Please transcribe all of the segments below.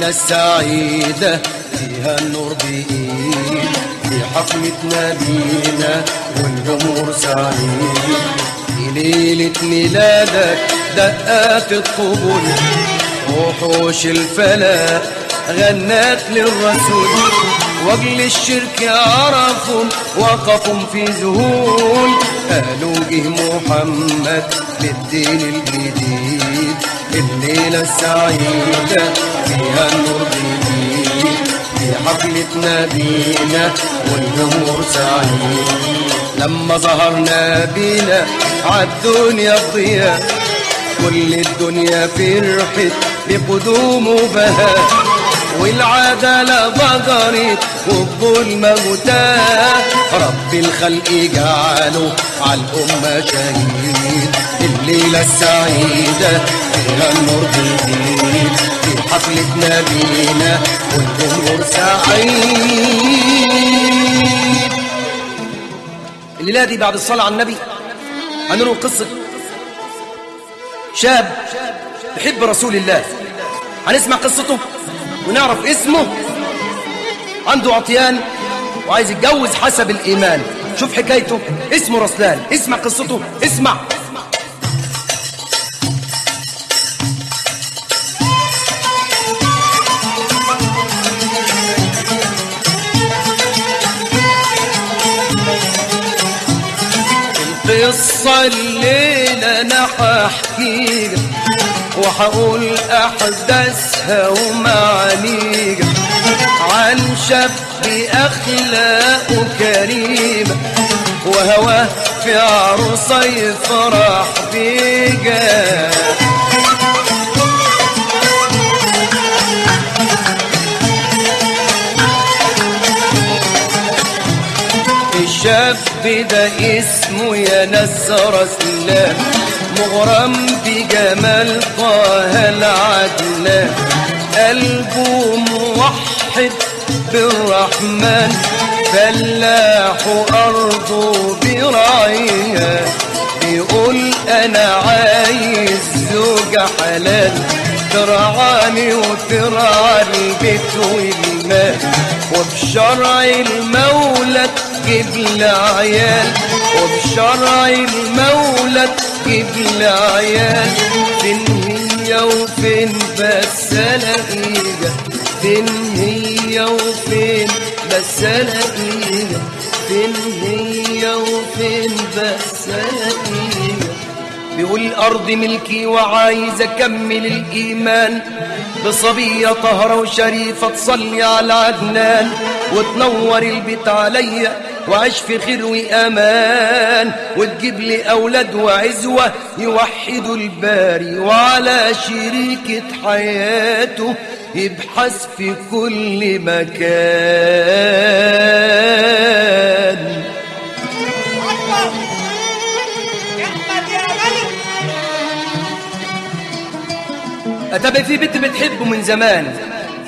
الليلة السعيدة فيها النور بإيد في حفلة نبينا والجمهور سعيد في ليلة ميلادك دقات الطبول وحوش الفلا غنت للرسول واجل الشرك عرفوا وقفوا في ذهول قالوا جه محمد للدين الجديد الليلة السعيدة فيها النور جديد في حفلة نبينا والجمهور سعيد لما ظهرنا بينا عالدنيا الضياء كل الدنيا فرحت بقدومه بهاء والعدالة ضجرت والظلم متاه رب الخلق جعله عالأمة شهيد الليلة السعيدة فيها النور جديد في حفلة نبينا والجمهور سعيد الليلة دي بعد الصلاة على النبي هنروي قصة شاب يحب رسول الله هنسمع قصته ونعرف اسمه عنده عطيان وعايز يتجوز حسب الإيمان شوف حكايته اسمه رسلان اسمع قصته اسمع القصة الليلة أنا هحكيها وهقول أحداثها ومعانيها عن شاب أخلاقه كريمة وهواه في عروسة يفرح بيها الشاب ده اسمه يا ناس رسلان مغرم بجمال طه العدنان قلبه موحد بالرحمن فلاح أرضه براعيها بيقول أنا عايز زوجة حلال ترعاني وترعى البيت والمال وبشرع المولى تجيب لي عيال وبشرع المولى تجيب لي عيال فين هي وفين بس الاقيها فين هي وفين بس الاقيها فين هي وفين بس الاقيها بيقول الأرض ملكي وعايز أكمل الإيمان بصبية طهرة وشريفة تصلي على عدنان وتنور البيت عليا وعيش في خير وأمان وتجيب لي أولاد وعزوة يوحدوا الباري وعلى شريكة حياته يبحث في كل مكان أتبع في بنت بتحبه من زمان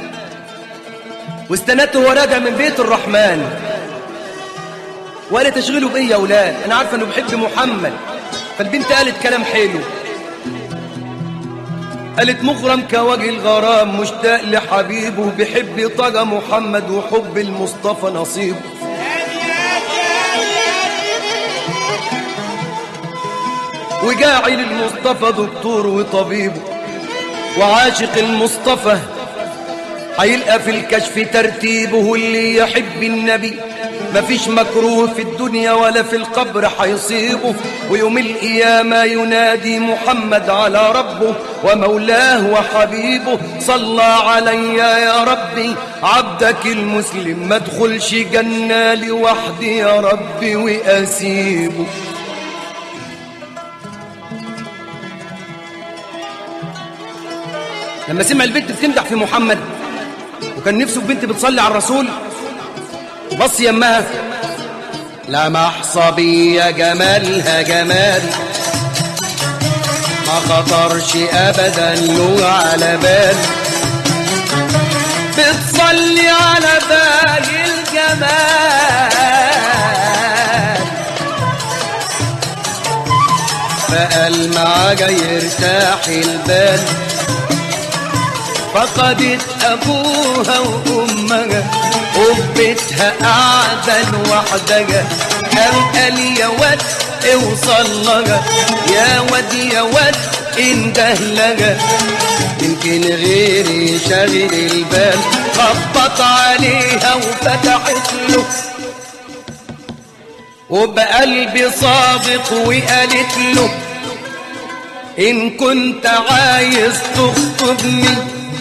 واستنته وهو راجع من بيت الرحمن وقال تشغله بإيه يا أولاد أنا عارفة أنه بحب محمد فالبنت قالت كلام حلو قالت مغرم كوجه الغرام مشتاق لحبيبه بحب طغى محمد وحب المصطفى نصيبه وجاعل المصطفى دكتور وطبيبه وعاشق المصطفى هيلقى في الكشف ترتيبه اللي يحب النبي مفيش مكروه في الدنيا ولا في القبر هيصيبه ويوم القيامة ينادي محمد على ربه ومولاه وحبيبه صلى علي يا ربي عبدك المسلم ما ادخلش جنة لوحدي يا ربي وأسيبه لما سمع البنت بتمدح في محمد وكان نفسه في بنت بتصلي على الرسول بص يمها لمح صبية جمالها جمال ما خطرش ابدا له على بال بتصلي على بال الجمال فقال معاجا يرتاح البال فقدت ابوها وامها وبيتها قاعدة لوحدها قام قال يا واد اوصل لها يا واد يا واد انده لها يمكن غيري شاغل البال خبط عليها وفتحت له وبقلبي صادق وقالت له إن كنت عايز تخطبني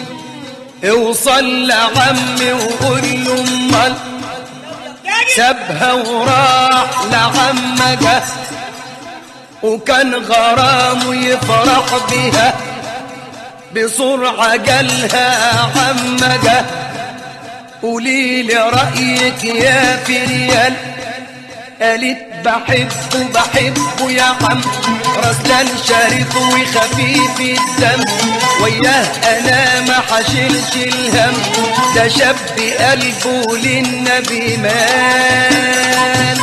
اوصل لعمي وقول له امال سابها وراح لعمك وكان غرامه يفرح بها بسرعة جالها عمك قولي لي رأيك يا فريال قالت بحبه بحبه يا عم رسلان شريف وخفيف الدم وياه انا ما حشلش الهم ده شاب قلبه للنبي مان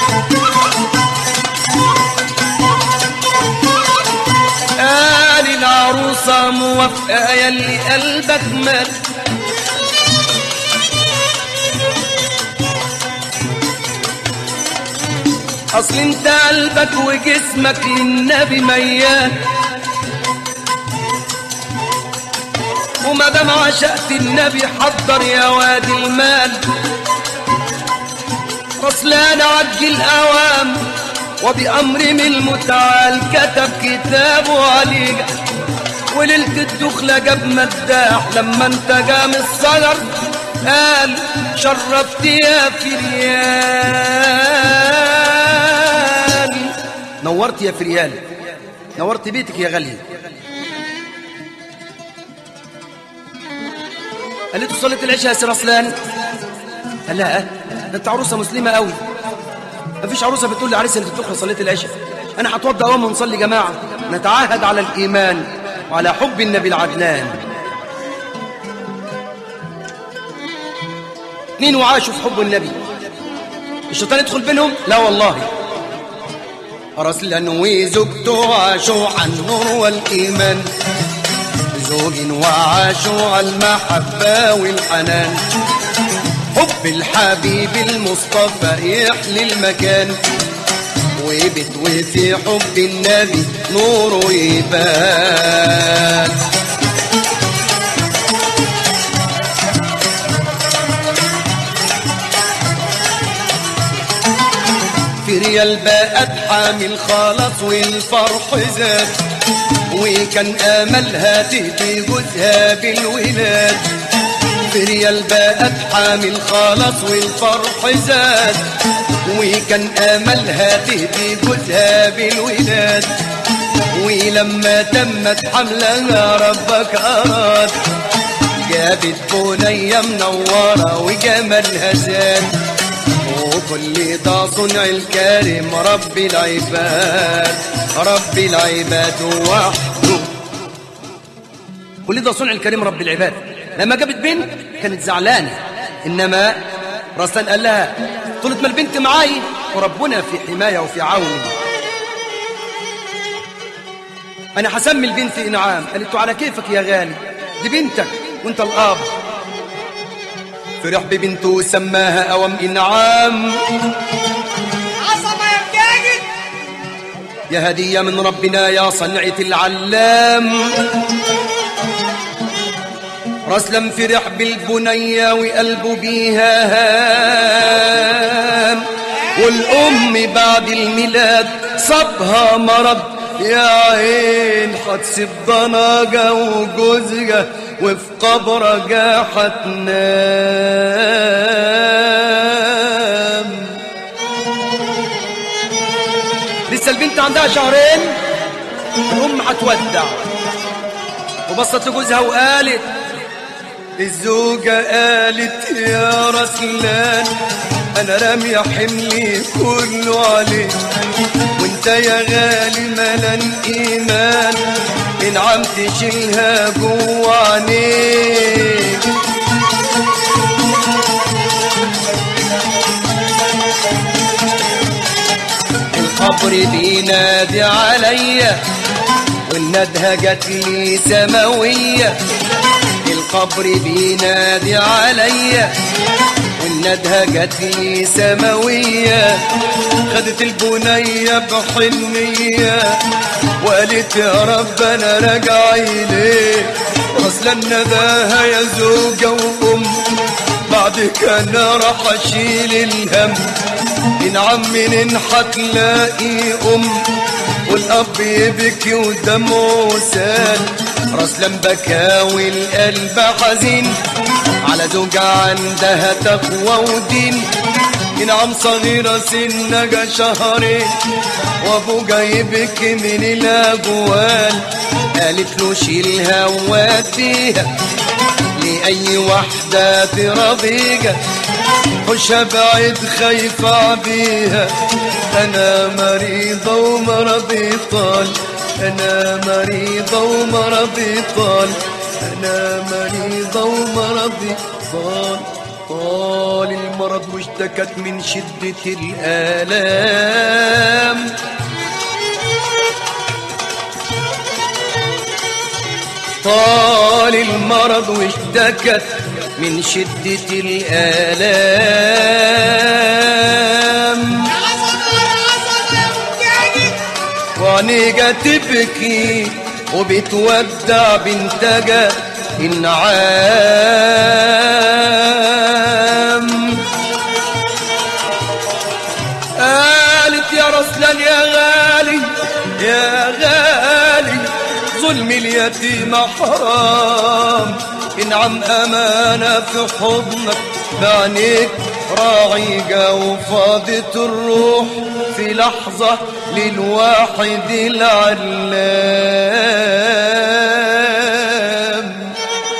قال العروسة موافقة يلي قلبك مال اصل انت قلبك وجسمك للنبي ميال وما دام عشقت النبي حضر يا وادي المال رسلان عجل اوام وبامر من المتعال كتب كتابه عليك وليلة الدخلة جاب مداح لما انت جام الصدر قال شرفت يا فريال نورت يا فريال نورت بيتك يا غالية قالت له صليت العشاء يا سي رسلان قال لها اه ده انت عروسه مسلمه قوي مفيش عروسه بتقول لعريسها انت تدخل صليت العشاء انا هتوضى اول ونصلي جماعه نتعاهد على الايمان وعلى حب النبي العدنان اتنين وعاشوا في حب النبي الشيطان يدخل بينهم لا والله رسلا وزوجته عاشوا عن النور والإيمان زوج وعاشوا على المحبة والحنان حب الحبيب المصطفى يحلي المكان وبت وفي حب النبي نوره يبان في ريال بقت حامل خلاص والفرح زاد وكان املها تهدي جوزها بالولاد في ريال بقت حامل خلاص والفرح زاد وكان املها تهدي جوزها بالولاد ولما تمت حملها ربك اراد جابت بنية منورة وجمالها زاد وكل ده صنع الكريم رب العباد رب العباد وحده كل ده صنع الكريم رب العباد لما جابت بنت كانت زعلانة إنما رسلان قال لها طولت ما البنت معاي وربنا في حماية وفي عون أنا هسمي البنت إنعام قالت له على كيفك يا غالي دي بنتك وانت الآب فرح ببنته وسماها أوام إنعام عصمة يا مجاهد يا هدية من ربنا يا صنعة العلام رسلم فرح بالبنية وقلبه بيها هام والأم بعد الميلاد صابها مرض يا عين هتسيب ضناجة وجوزها وفي قبرها هتنام لسه البنت عندها شهرين الأم هتودع وبصت لجوزها وقالت الزوجة قالت يا رسلان أنا رامية حملي كله عليك وانت يا غالي ملان إيمان انعم تشيلها جوا عينيك القبر بينادي عليا والندهة جات لي سماوية والقبر بينادي عليا والندهة جت لي سماوية خدت البنية بحنية وقالت يا رب انا راجع اليك اصلا نداها يا زوجة وام بعد كان راح اشيل الهم انعم منين هتلاقي ام والاب يبكي ودمه سال رسلان بكى والقلب حزين على زوجة عندها تقوى ودين انعم صغيرة سنها شهرين وابو يبكي من الاجوال قالت له شيلها ووديها لأي وحدة ترضيك خش بعيد خايفة بيها أنا مريضة ومرضي طال أنا مريضة ومرضي طال أنا مريضة ومرضي طال طال المرض واشتكت من شدة الآلام طال المرض واشتكت من شدة الآلام يا عصا يا عصا يا مجاهد وعنيجة تبكي وبتودع بنتجا النعام قالت يا رسلان يا غالي يا غالي ظلم اليتيم حرام انعم امانه في حضنك بعينيك راعيجة وفاضت الروح في لحظة للواحد العلام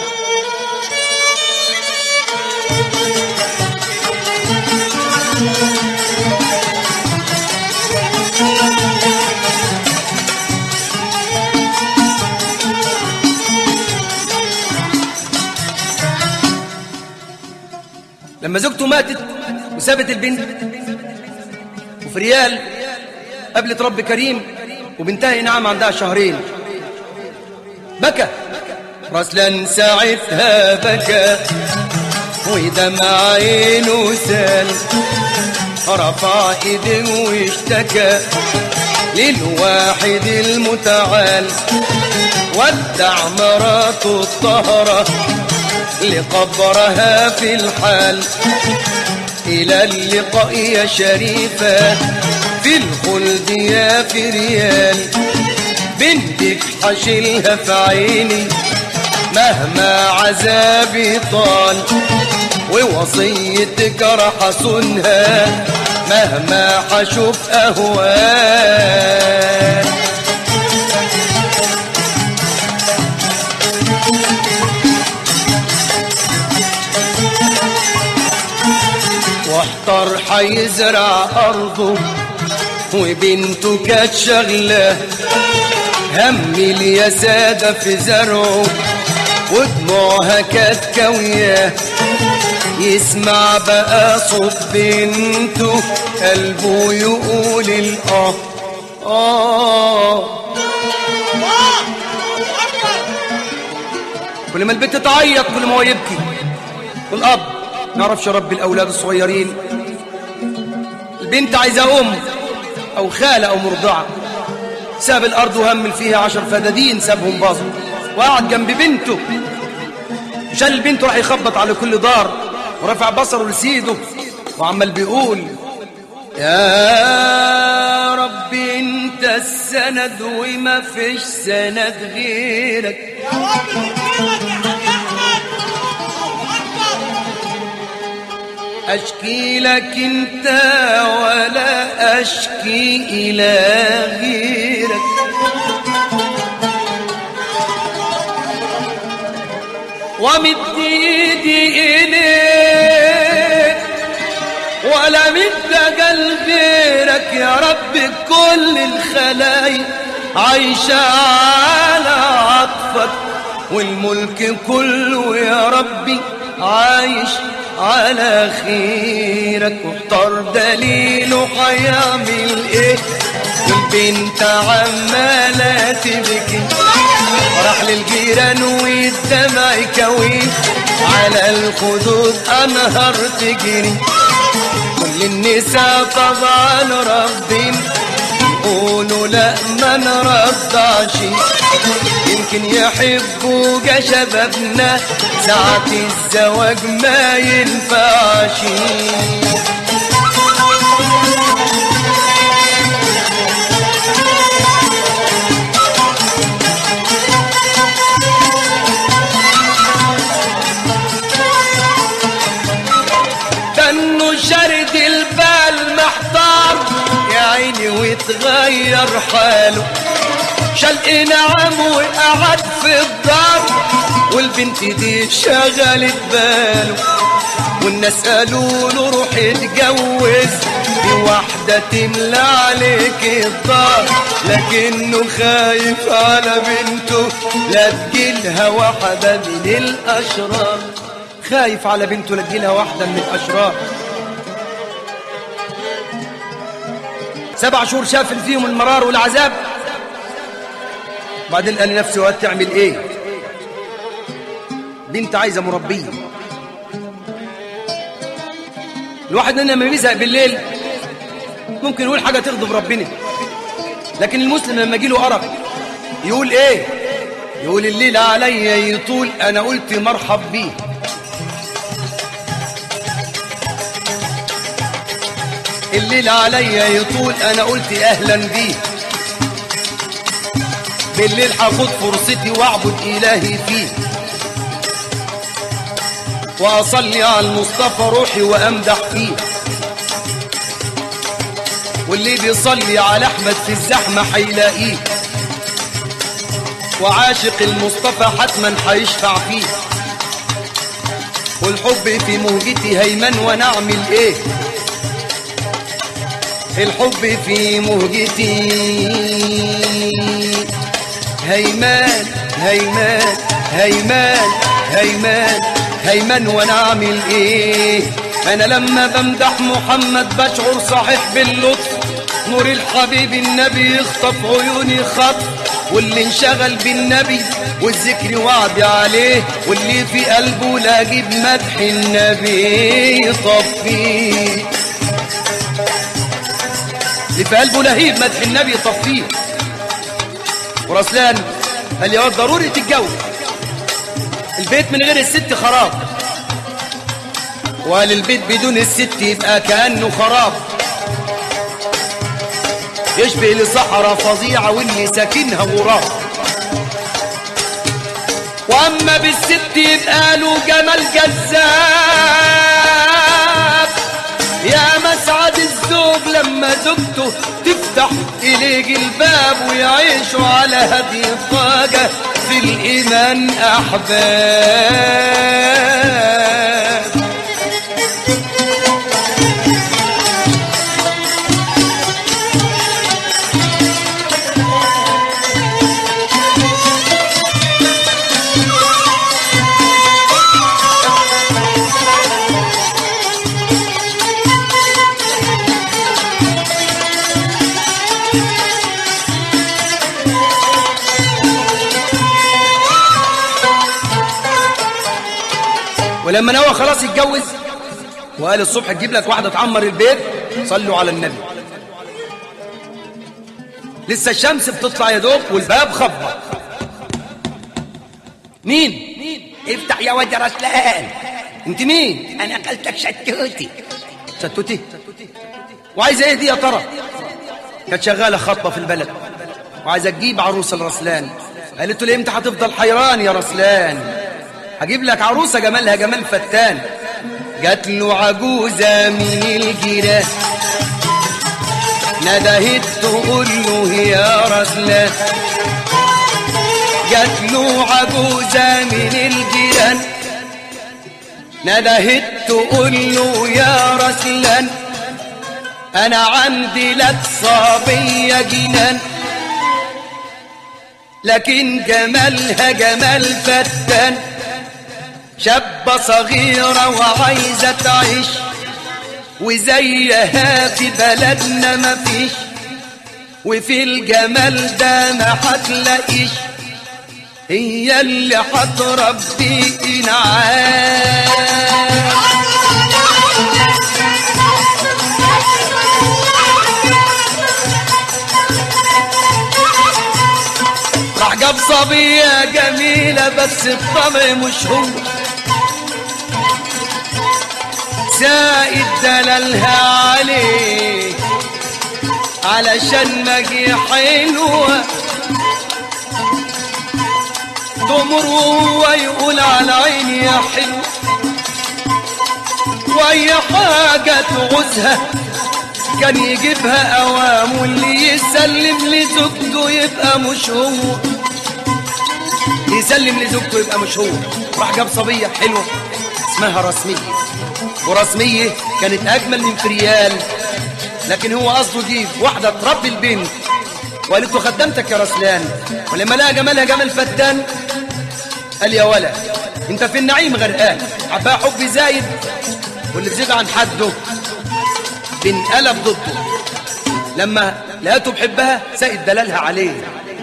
لما زوجته ماتت وسابت البنت وفي ريال قابلت رب كريم وبنتها نعم عندها شهرين بكى رسلا ساعتها بكى ودمع عينه سال رفع ايده واشتكى للواحد المتعال ودع مراته الطهرة لقبرها في الحال إلى اللقاء يا شريفة في الخلد يا في ريال بنتك حشيلها في عيني مهما عذابي طال ووصيتك راح اصونها مهما حشوف اهوال واحتر حيزرع ارضه وبنته كانت شغله هم اليسادة في زرعه ودموعها كانت كوية يسمع بقى صوت بنته قلبه يقول الآه آه الله اكبر كل ما البنت تعيط كل ما هو يبكي والأب ما يعرفش رب الأولاد الصغيرين البنت عايزة أم أو خالة أو مرضعة ساب الأرض وهمل فيها عشر فدادين سابهم باظوا وقعد جنب بنته شال البنت راح يخبط على كل دار ورفع بصره لسيده وعمال بيقول يا رب انت السند وما فيش سند غيرك يا رب نكرمك يا حاج احمد الله اكبر أشكي لك أنت ولا أشكي إلى غيرك ومد إيدي إليك ولا مد أجل غيرك يا رب كل الخلايق عايشة على عطفك والملك كله يا ربي عايش على خيرك واختار دليله هيعمل ايه والبنت عمالة تبكي راح للجيران والدمع كوين على الخدود انهار تجري كل النساء طبعا رافضين يقولوا لا ما نرضعش يمكن يحبوا جا شبابنا ساعة الزواج ما ينفعش كانه شرد البال محتار يا عيني وتغير حاله شال نعم وقعد في الدار والبنت دي شغلت باله والناس قالوا له روح اتجوز دي واحدة تملى عليك الدار لكنه خايف على بنته لا تجيلها واحدة من الأشرار خايف على بنته لا تجيلها واحدة من الأشرار سبع شهور شاف فيهم المرار والعذاب بعدين قال لنفسه وقت تعمل ايه بنت عايزة مربية الواحد مننا لما بيزهق بالليل ممكن يقول حاجة تغضب ربنا لكن المسلم لما يجيله أرق يقول ايه يقول الليل عليا يطول انا قلت مرحب بيه الليل عليا يطول انا قلت اهلا بيه بالليل هاخد فرصتي واعبد الهي فيه واصلي على المصطفى روحي وامدح فيه واللي بيصلي على احمد في الزحمه هيلاقيه وعاشق المصطفى حتما هيشفع فيه والحب في مهجتي هيمن وانا اعمل ايه الحب في مهجتي هيمان هيمان هيمان هيمان هيمان وانا اعمل ايه انا لما بمدح محمد بشعر صحيح باللطف نور الحبيب النبي يخطف عيوني خطف واللي انشغل بالنبي والذكر وعد عليه واللي في قلبه لاجيب مدح النبي يطفيه اللي في قلبه لهيب مدح النبي يطفيه ورسلان قال يا واد ضروري تتجوز البيت من غير الست خراب وقال البيت بدون الست يبقى كأنه خراب يشبه لصحراء فظيعة واللي ساكنها غراب واما بالست يبقى له جمال جذاب يا مسعد الزوج لما زوجته تفتح إليه الباب ويعيشوا على هدي الطاقة في الإيمان أحباب ولما نوى خلاص يتجوز وقال الصبح تجيب لك واحدة تعمر البيت صلوا على النبي لسه الشمس بتطلع يا دوب والباب خبط مين افتح يا واد يا رسلان انت مين انا قلتك شتوتي شتوتي وعايزه ايه دي يا ترى كانت شغاله خطبه في البلد وعايزه تجيب عروسه لرسلان قالت له امتى هتفضل حيران يا رسلان هجيب لك عروسه جمالها جمال فتان جات له عجوزه من الجيران ندهت تقول له يا رسلان جات له عجوزه من الجيران ندهت تقول له يا رسلان انا عندي لك صبيه جنان لكن جمالها جمال فتان شابة صغيرة وعايزة تعيش وزيها في بلدنا مفيش وفي الجمال ده ما هتلاقيش هي اللي هتربي انعام راح جاب صبية جميلة بس الطبع مش هو زائد دلالها عليه علشان مجي حلوة تمر وهو يقول على عيني يا حلو واي حاجة تعوزها كان يجيبها اوام واللي يسلم لزوجته يبقى مش هو يسلم لزوجته يبقى مش هو راح جاب صبية حلوة اسمها رسمية ورسمية كانت أجمل من فريال لكن هو قصده يجيب واحدة تربي البنت وقالت له خدمتك يا رسلان ولما لقى جمالها جمال فتان قال يا ولا انت في النعيم غرقان عباها حب زايد واللي زيد عن حده بنقلب ضده لما لقيته بحبها سائد دلالها عليه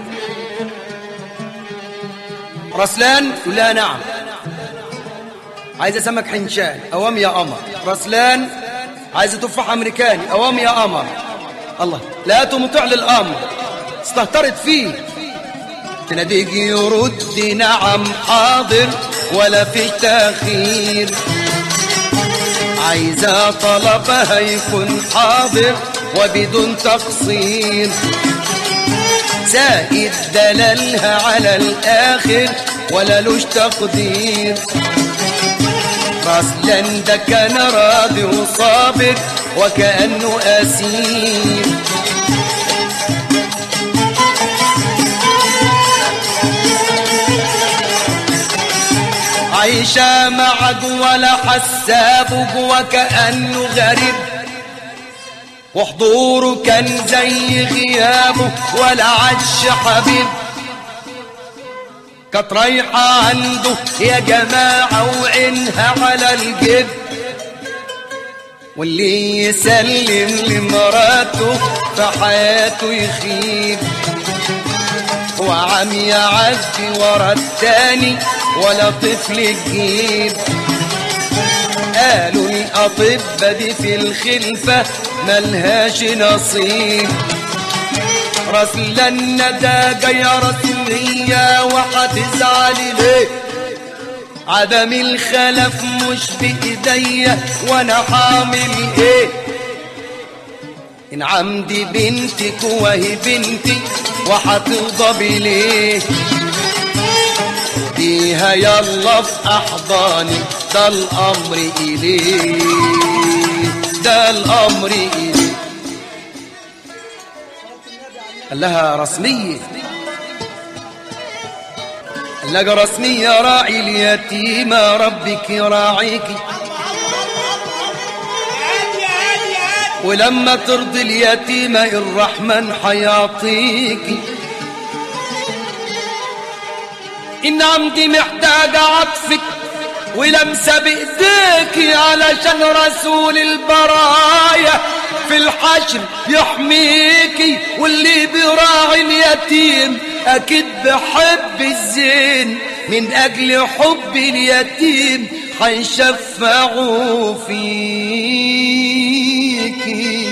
رسلان يقول لها نعم عايزه سمك حنشان اوام يا قمر رسلان عايزه تفاح امريكاني اوام يا قمر الله لقيته مطيع للامر استهترت فيه تناديك يرد نعم حاضر ولا في تاخير عايزة طلبها يكون حاضر وبدون تقصير زائد دلالها على الآخر ولا لوش تقدير رسلا ده كان راضي وصابر وكأنه أسير عايشة معك ولا حسابك وكأنه غريب وحضوره كان زي غيابه ولا عدش حبيب كانت رايحة عنده يا جماعة وعينها على الجد واللي يسلم لمراته في حياته يخيب وعم يعدي ورا التاني ولا طفل تجيب قالوا الأطباء دي في الخلفة ملهاش نصيب رسلا الندى جاية رسمية وهتزعل ليه عدم الخلف مش بإيديا وانا حامل ايه ان عمدي بنتك وهي بنتي وهتغضبي ليه بيها يلا في احضاني ده الامر اليه ده الامر اليه قال لها رسميه قال لها رسميه راعي اليتيمه ربك راعيكي هادي هادي هادي ولما ترضي اليتيمة الرحمن حيعطيكي إن عمدي محتاجة عطفك ولمسة بإيديكي علشان رسول البرايا في الحشر يحميكي واللي بيراعي اليتيم أكيد بحب الزين من أجل حب اليتيم هيشفعوا فيكي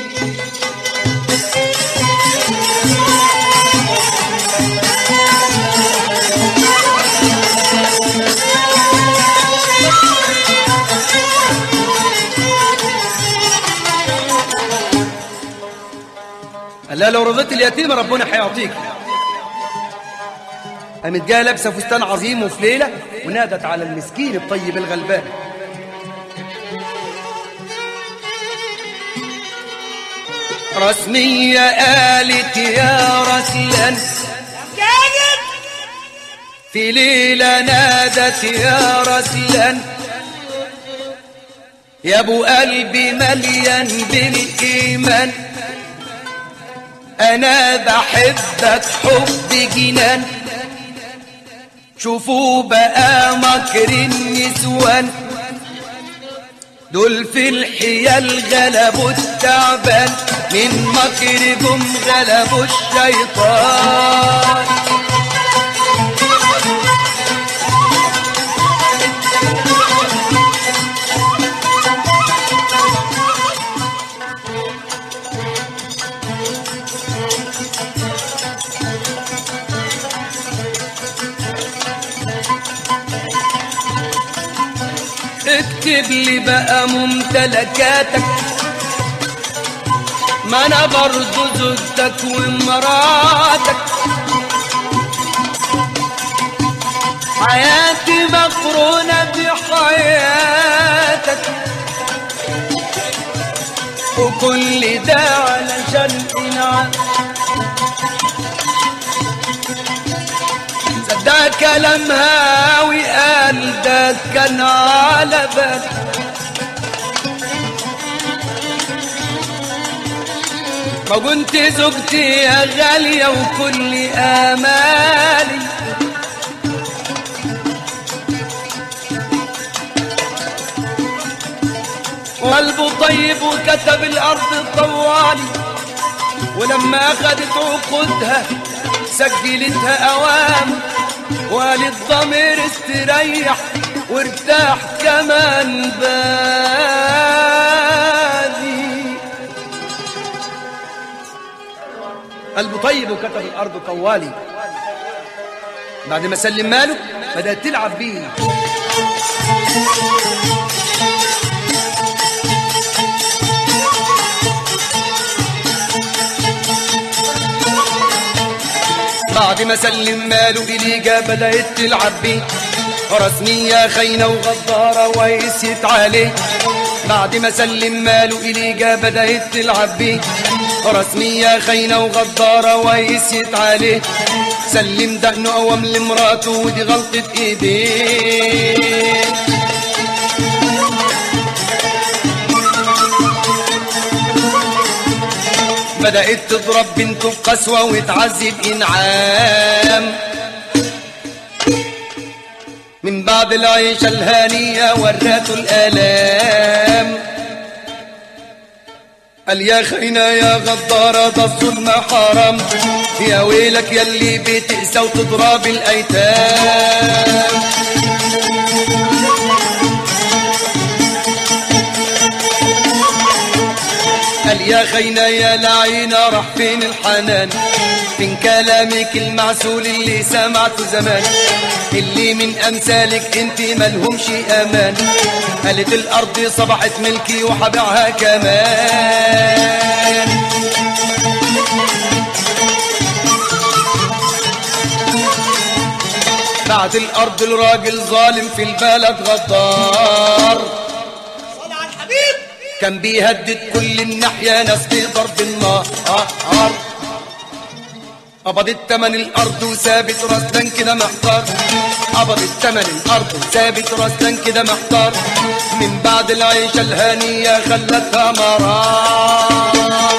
قال لها لو رضيت اليتيم ربنا هيعطيك قامت جايه لابسه فستان عظيم وفي ليله ونادت على المسكين الطيب الغلبان رسمية قالت يا رسلان كاذب في ليلة نادت يا رسلان يا ابو قلبي مليان بالايمان انا بحبك حب جنان شوفوا بقى مكر النسوان دول في الحيل غلبوا التعبان من مكرهم غلبوا الشيطان واكتب لي بقى ممتلكاتك ما انا برضو زوجتك ومراتك حياتي مقرونة بحياتك وكل ده علشان انعم صدق كلام هاوي قال ده كان على بالي ما كنت زوجتي يا غالية وكل آمالي وقلبه طيب وكتب الأرض طوالي ولما أخذت عقودها سجلتها أوام وقالت ضمير استريح وارتاح كمان بالي قلبه طيب وكتب الأرض طوالي بعد ما سلم ماله بدأت تلعب بيه بعد ما سلم ماله إليجا بدأت تلعب بيه رسمية خاينة وغدارة وقست عليه بعد ما سلم ماله إليجا بدأت تلعب بيه رسمية خاينة وغدارة وقست عليه سلم دقنه قوام لمراته ودي غلطة ايديه بدأت تضرب بنته بقسوة وتعذب إنعام من بعد العيشة الهانية وراته الآلام قال يا خينا يا غدارة ده الظلم حرام يا ويلك يلي بتقسى وتضرب الأيتام قال يا خينا يا لعينا راح فين الحنان فين كلامك المعسول اللي سمعته زمان اللي من امثالك انت ملهمش امان قالت الارض صبحت ملكي وحبيعها كمان بعد الارض الراجل ظالم في البلد غدار صل على الحبيب كان بيهدد كل الناحية ناس بضرب النار قبضت تمن الأرض وثابت راسلان كده محتار قبضت تمن الأرض وثابت راسلان كده محتار من بعد العيشة الهانية خلتها مرار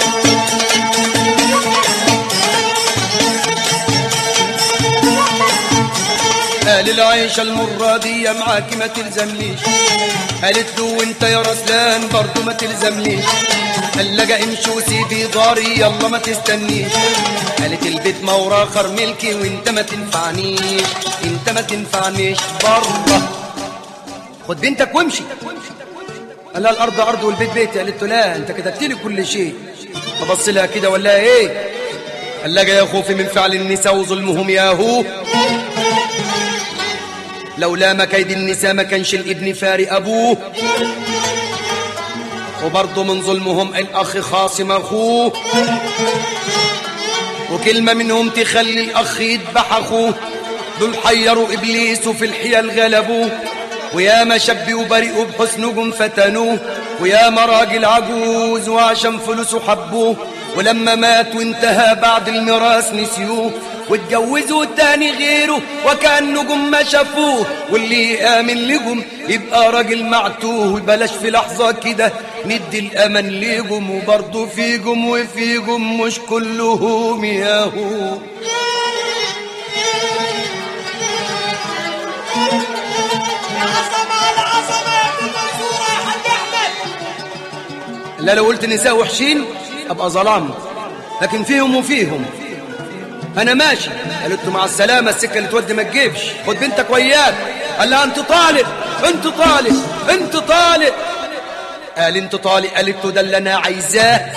قال العيشة المرة دي معاكي ما تلزمليش قالت له وانت يا رسلان برضو ما تلزمليش قال لجا امشي وسيبي داري يلا ما تستنيش قالت البيت ما وراه خر ملكي وانت ما تنفعنيش انت ما تنفعنيش بره خد بنتك وامشي قال لها الارض ارض والبيت بيتي قالت له لا انت كتبت لي كل شيء فبص لها كده ولا ايه قال لها يا خوفي من فعل النساء وظلمهم يا هو لولا ما كيد النساء ما كانش الابن فارق ابوه وبرضه من ظلمهم الاخ خاصم اخوه وكلمه منهم تخلي الاخ يذبح اخوه دول حيروا ابليس وفي الحيل غلبوه ويا ما شبوا بريئوا بحسنهم فتنوه ويا ما راجل عجوز وعشان فلوسه حبوه ولما مات وانتهى بعد الميراث نسيوه واتجوزوا تاني غيره وكان نجم ما شافوه واللي يآمن لجم يبقى راجل معتوه بلاش في لحظة كده ندي الأمل ليجم وبرضه فيجم وفيجم مش كلهم ياهو عظمة على عظمة يا ابن المنصورة يا حاج أحمد لا لو قلت نساء وحشين أبقى ظلام لكن فيهم وفيهم أنا ماشي قالت له مع السلامة السكة اللي تودي ما تجيبش خد بنتك وياك قال لها أنت طالب أنت طالب أنت طالب قال أنت طالب قالت له ده اللي أنا عايزاه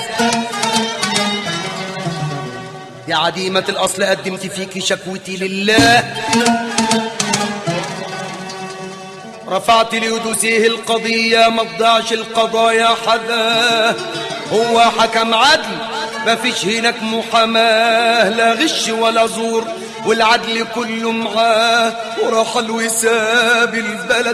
يا عديمة الأصل قدمت فيكي شكوتي لله رفعت ليدوسيه القضية ما تضيعش القضايا حدا هو حكم عدل ما فيش هناك محاماه لا غش ولا زور والعدل كله معاه ورحل وساب البلد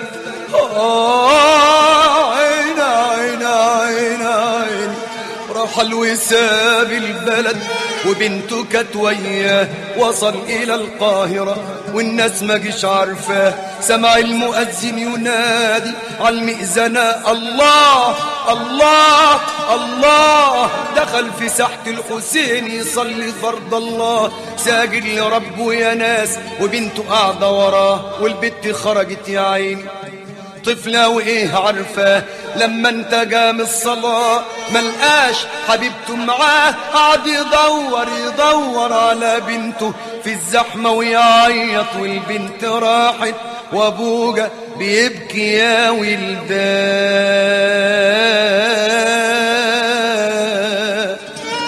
آه عين عين عين عين رحل وساب البلد وبنته كانت وياه وصل الى القاهره والناس ما جيش عارفاه سمع المؤذن ينادي على المئذنه الله الله الله دخل في ساحه الحسين يصلي فرض الله ساجد لربه يا ناس وبنته قاعده وراه والبت خرجت يا عيني طفلة وإيه عارفاه لما انت قام الصلاة ملقاش حبيبته معاه قعد يدور يدور على بنته في الزحمة ويعيط والبنت راحت وابوجا بيبكي يا ولدان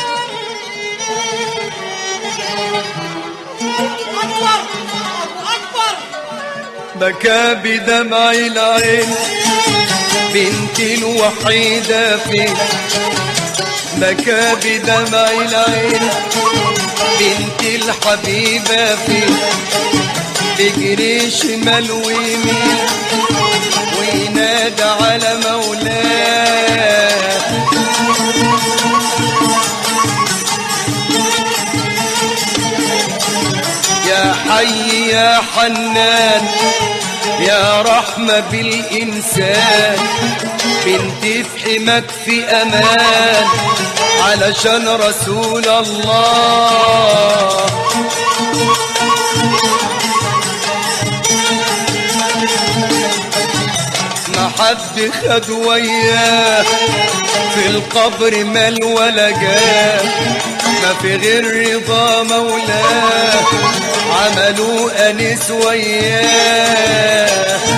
أكبر أكبر بكى بدمع العين بنتي الوحيدة فين بكى بدمع العين بنتي الحبيبة فين بيجري شمال ويمين وينادى على مولاه يا حي يا حنان يا رحمة بالإنسان بنتي في حماك في أمان علشان رسول الله ما حد خد وياه في القبر مال ولا جاه ما في غير رضا مولاه عملوا أنيس وياه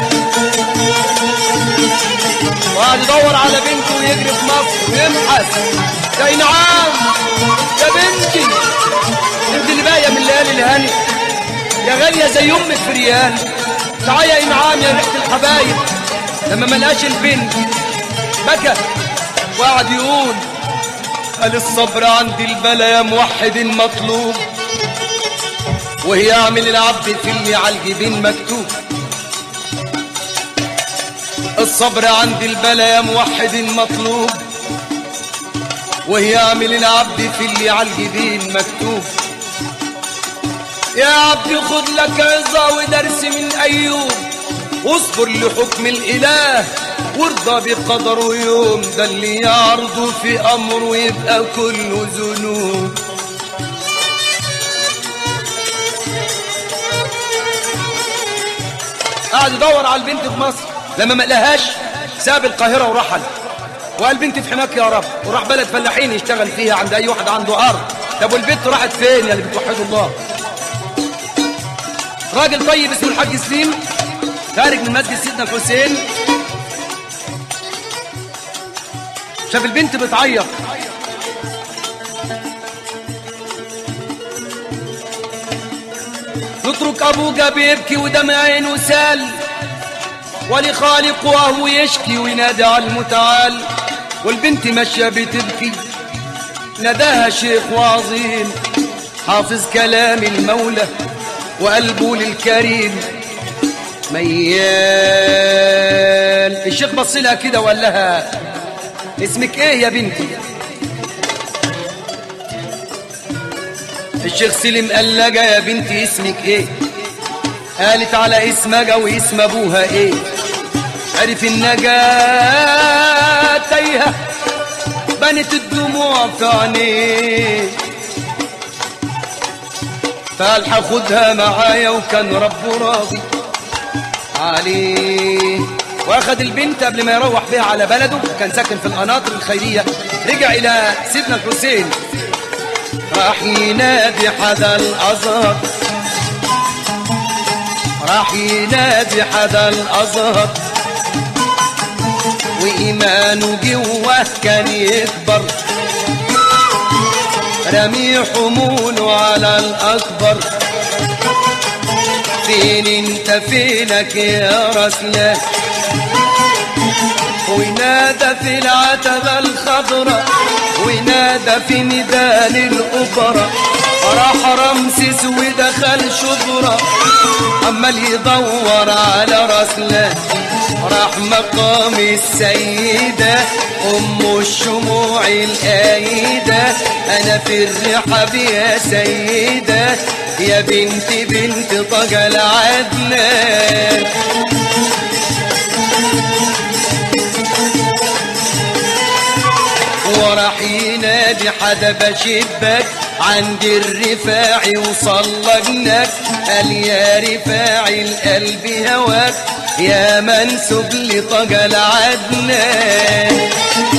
وقعد يدور على بنته ويجري في مصر ويبحث يا نعم يا بنتي انت اللي باقيه من ليالي الهاني يا غاليه زي امك في ريال تعالى يا انعام يا ريحه الحبايب لما ملقاش البنت بكى وقعد يقول قال الصبر عند البلا يا موحد المطلوب وهي عامل العبد في اللي على الجبين مكتوب الصبر عند البلا يا موحد المطلوب وهي عامل العبد في اللي على الجبين مكتوب يا عبد خد لك عظة ودرس من أيوب واصبر لحكم الإله وارضى بقدره يوم ده اللي يعرضه في أمره يبقى كله ذنوب قعد يدور على البنت في مصر لما ما لقاهاش ساب القاهرة ورحل وقال بنتي في حماك يا رب وراح بلد فلاحين يشتغل فيها عند أي واحد عنده أرض طب والبنت راحت فين يا اللي بتوحدوا الله راجل طيب اسمه الحاج سليم خارج من مسجد سيدنا الحسين شاف البنت بتعيط نترك ابوك بيبكي ودمع عينه سال ولخالق وهو يشكي وينادى على المتعال والبنت ماشيه بتبكي ناداها شيخ وعظيم حافظ كلام المولى وقلبه للكريم ميال الشيخ بص لها كده وقال لها اسمك ايه يا بنتي الشيخ سليم قال لها يا بنتي اسمك ايه قالت على اسمها واسم ابوها ايه عرف النجاة تايهة بنت الدموع في عينيه فقال هاخدها معايا وكان ربه راضي عليه واخد البنت قبل ما يروح بيها على بلده كان ساكن في القناطر الخيرية رجع الى سيدنا الحسين راح ينادي حدا الازهر راح ينادي حدا الازهر وايمانه جواه كان يكبر رمي حموله على الاكبر فين انت فينك يا رسلان وينادى في العتبة الخضراء وينادى في ميدان الأوبرا راح رمسيس ودخل شبرا عمال يدور على رسلان راح مقام السيدة أم الشموع الآيدة أنا في الرحاب يا سيدة يا بنت بنت طه العدنان وراح ينادي حدا بشبك عند الرفاعي وصلى جنك قال يا رفاعي القلب هواك يا منسوب لطه العدنان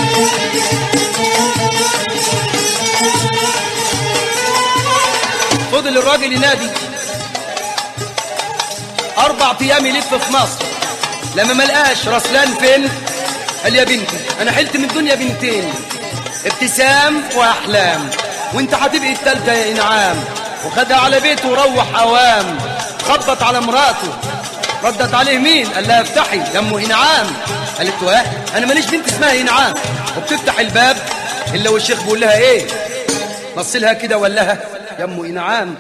فضل الراجل ينادي اربع ايام يلف في مصر لما ما لقاش رسلان فين قال يا بنتي انا حلت من الدنيا بنتين ابتسام واحلام وانت هتبقي التالتة يا انعام وخدها على بيته وروح اوام خبط على مراته ردت عليه مين قال لها افتحي يا ام انعام قالت له اه انا ماليش بنت اسمها انعام وبتفتح الباب الا والشيخ بيقول لها ايه بص لها كده وقال لها يا ام انعام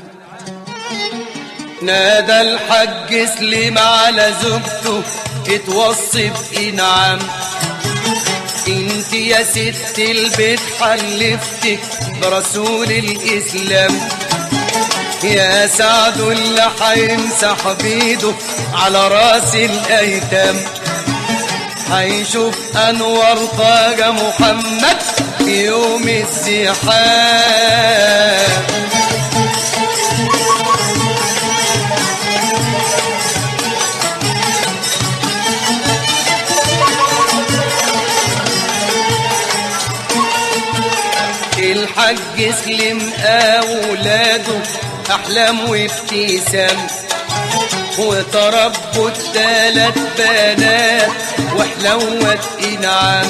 نادى الحج سليم على زوجته اتوصي بإنعام انت يا ست البيت حلفتك برسول الإسلام يا سعد اللي هيمسح بيده على راس الأيتام هيشوف أنور طاقة محمد في يوم الزحام الحج سلم أولاده أحلام وابتسام وتربوا التلات بنات وحلوت إنعام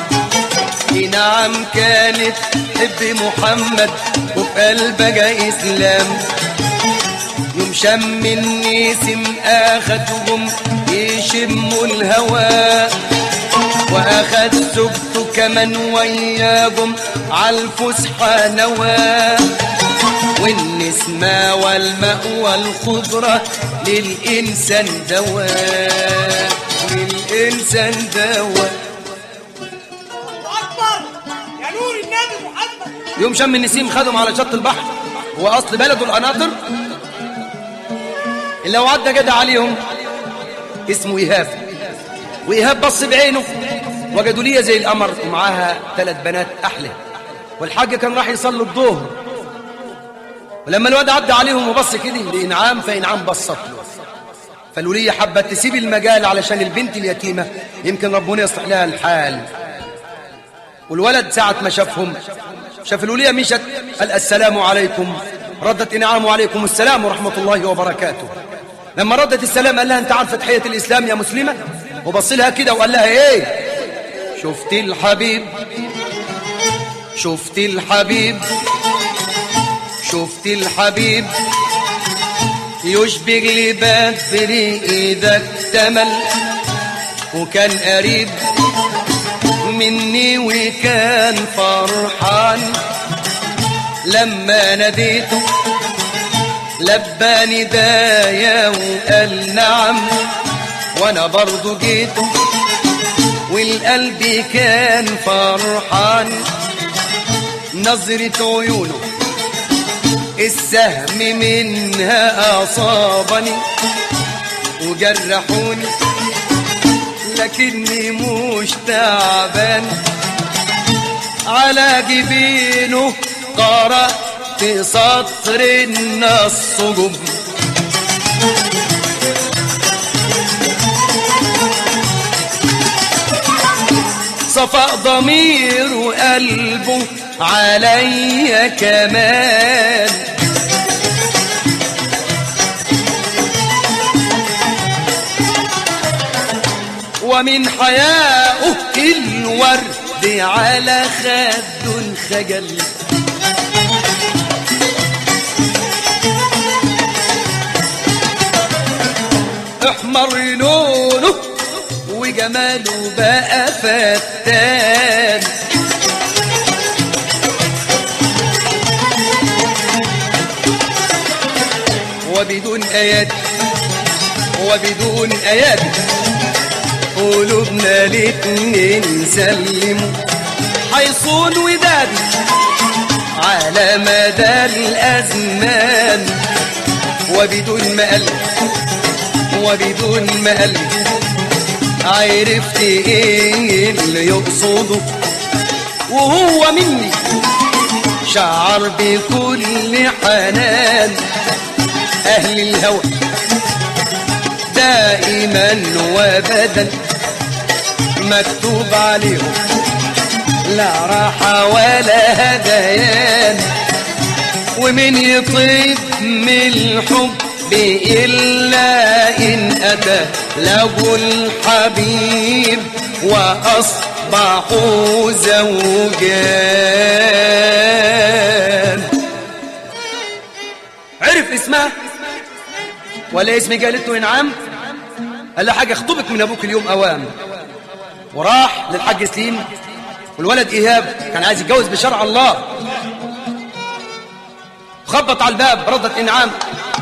إنعام كانت تحب محمد وفي قلبها إسلام يوم شم النسم أخدهم يشموا الهواء واخد زوجته كمان وياهم عالفسحة نواه والنسمة والمأوى الخضرة للإنسان دواء للإنسان دواء أكبر يا نور النبي محمد يوم شم النسيم خدهم على شط البحر هو أصل بلده القناطر اللي لو عدى جدع عليهم اسمه إيهاب وإيهاب بص بعينه وجدوا ليا زي القمر ومعاها ثلاث بنات أحلى والحاج كان راح يصلي الظهر ولما الواد عدى عليهم وبص كده لإنعام فإنعام بصت له فالولية حبت تسيب المجال علشان البنت اليتيمة يمكن ربنا يصلح لها الحال والولد ساعة ما شافهم شاف الولية مشت قال السلام عليكم ردت إنعام وعليكم السلام ورحمة الله وبركاته لما ردت السلام قال لها أنت عارفة تحية الإسلام يا مسلمة وبص لها كده وقال لها إيه شفت الحبيب شفت الحبيب شفت الحبيب يشبه لبدر إذا اكتمل وكان قريب مني وكان فرحان لما ناديته لبى ندايا وقال نعم وانا برضو جيته والقلب كان فرحان نظرة عيونه السهم منها أصابني وجرحوني لكني مش تعبان على جبينه قرأت سطر النص جب صفاء ضمير وقلبه عليا كمان ومن حياؤه الورد على خد خجل واحمر لونه وجماله بقى فتان وبدون ايات وبدون ايات قلوبنا الاتنين سلموا حيصون ودادي على مدى الازمان وبدون ما قلب وبدون ما قلب عرفت ايه اللي يقصده وهو مني شعر بكل حنان اهل الهوى دائما وابدا مكتوب عليهم لا راحة ولا هذيان ومن يطيب من الحب إلا إن أتى له الحبيب وأصبحوا زوجان عرف اسمها ولا اسمي قالت له انعام قال له حاجة اخطبك من ابوك اليوم اوام وراح للحاج سليم والولد ايهاب كان عايز يتجوز بشرع الله خبط على الباب ردت انعام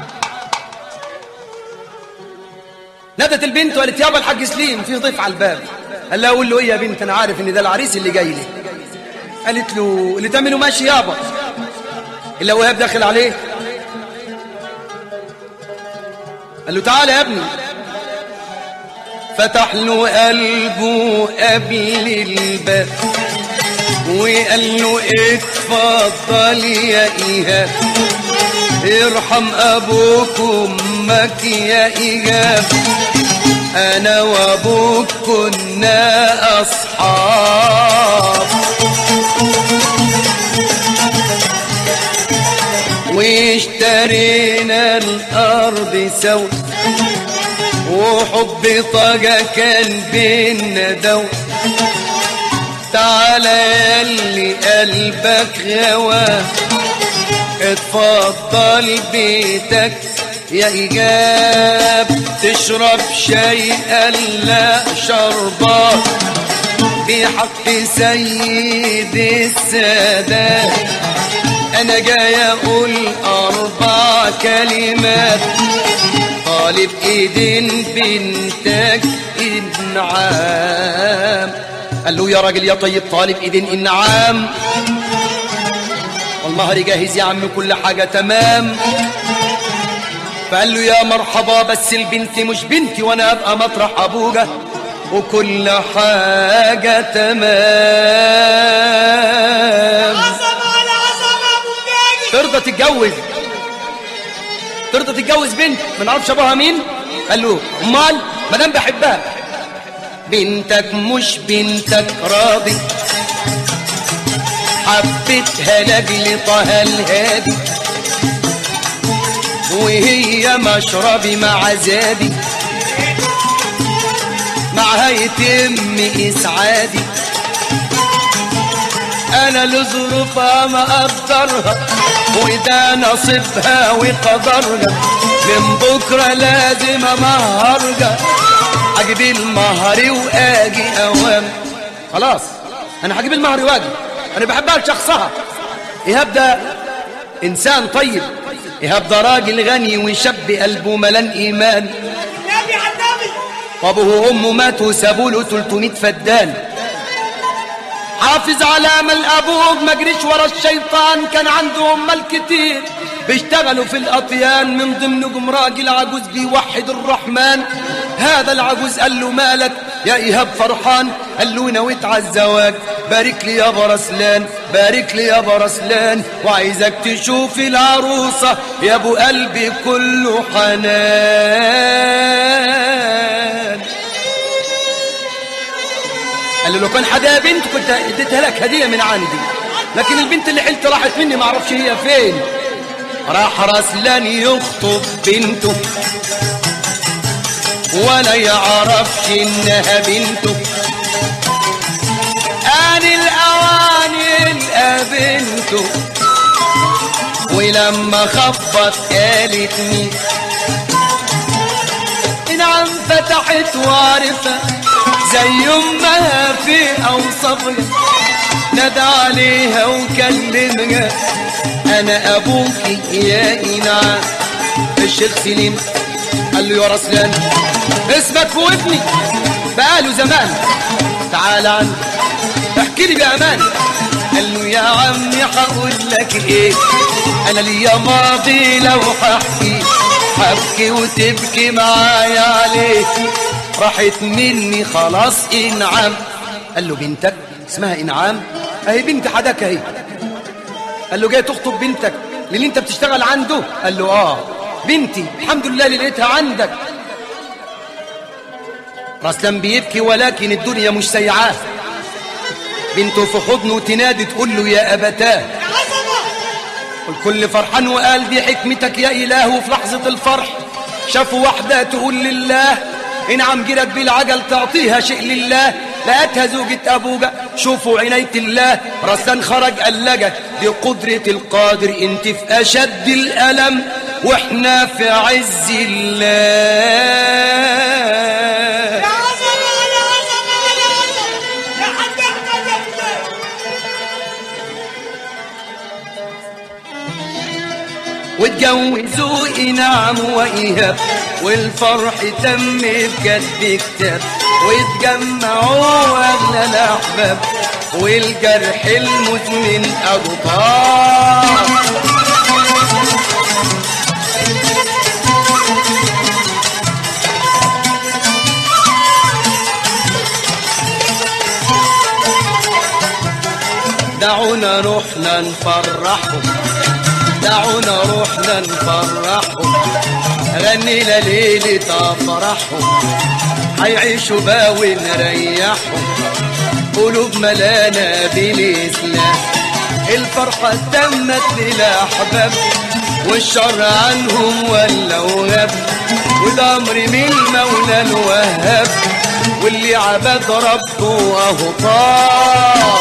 نادت البنت وقالت يابا الحاج سليم في ضيف على الباب قال لها اقول له ايه يا بنت انا عارف ان ده العريس اللي جاي لي قالت له اللي تعمله ماشي يابا الا وهاب داخل عليه قال له تعالى يا ابني فتح له قلبه قبل الباب وقال له اتفضل يا ايهاب ارحم ابوك وامك يا ايهاب انا وابوك كنا اصحاب واشترينا الارض سوا وحب طاقة كان بينا دو تعالى ياللي قلبك غوى اتفضل بيتك يا إيجاب تشرب شاي لا شربات بحق سيد السادات أنا جاي أقول أربع كلمات طالب ايدين بنتك انعام قال له يا راجل يا طيب طالب ايدين انعام والمهر جاهز يا عم كل حاجة تمام فقال له يا مرحبا بس البنت مش بنتي وانا ابقى مطرح ابوجا وكل حاجة تمام عظمة على عظمة أبو جاجي ترضى تتجوز ترضى تتجوز بنت ما نعرفش ابوها مين قال له امال ما دام بحبها بنتك مش بنتك راضي حبيتها لاجل طه الهادي وهي مشربي مع زادي معها يتم اسعادي انا لظروفها ما اقدرها وده نصيبها وقدرها من بكره لازم امهرها اجيب المهر واجي اوام خلاص انا هجيب المهر واجي انا بحبها لشخصها ايهاب ده انسان طيب ايهاب ده راجل غني وشاب قلبه ملان ايمان نبي على النبي وابوه وامه ماتوا وسابوا له 300 فدان حافظ على مال ابوه ما جريش ورا الشيطان كان عندهم مال كتير بيشتغلوا في الاطيان من ضمنهم راجل عجوز بيوحد الرحمن هذا العجوز قال له مالك يا ايهاب فرحان قال له نويت على الزواج بارك لي يا برسلان بارك لي يا برسلان وعايزك تشوف العروسه يا ابو قلبي كله حنان قال له لو كان حدا بنت كنت اديتها لك هديه من عندي لكن البنت اللي حلت راحت مني ما اعرفش هي فين راح رسلان يخطب بنته ولا يعرفش انها بنته آن الأوان يلقى بنته ولما خبط قالت مين نعم فتحت وعرفها زي امها في اوصافها نادى عليها وكلمها انا ابوك يا انعام الشيخ سليم قال له يا رسلان اسمك وابني بقاله زمان تعال عني احكي لي بامان قال له يا عمي هقول لك ايه انا ليا ماضي لو هحكي هبكي وتبكي معايا عليه راحت مني خلاص انعام قال له بنتك اسمها انعام اهي بنت حدك اهي قال له جاي تخطب بنتك للي انت بتشتغل عنده قال له اه بنتي الحمد لله اللي لقيتها عندك رسلان بيبكي ولكن الدنيا مش سيعاه بنته في حضنه تنادي تقول له يا ابتاه عظمة والكل فرحان وقال دي حكمتك يا إله وفي لحظة الفرح شافوا واحدة تقول لله انعم جيرك بالعجل تعطيها شيء لله لقتها زوجة أبوجا شوفوا عناية الله رسان خرج قلجة دي قدرة القادر انت في أشد الألم واحنا في عز الله يا عظمة يا عظمة يا عظمة يا حاج أحمد يا فلان واتجوزوا إنعام وإيهاب والفرح تم بجد كتاب واتجمعوا أغلى الأحباب والجرح المزمن أبطال دعونا روحنا نفرحهم دعونا روحنا نفرحهم غني لليلة افرحهم هيعيشوا بقى ونريحهم قلوب ملانا بالإسلام الفرحة تمت للأحباب والشر عنهم ولا وهب وده أمر من المولى الوهاب واللي عبد ربه أهو طاب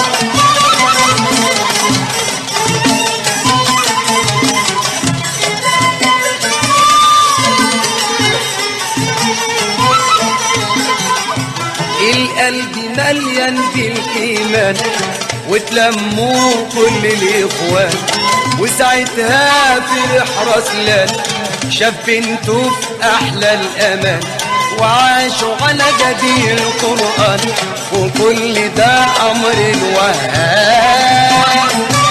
القلب مليان بالإيمان وتلموا كل الإخوان وساعتها فرح رسلان شاف بنته في أحلى الأمان وعاشوا على جدير القرآن وكل ده أمر الوهاب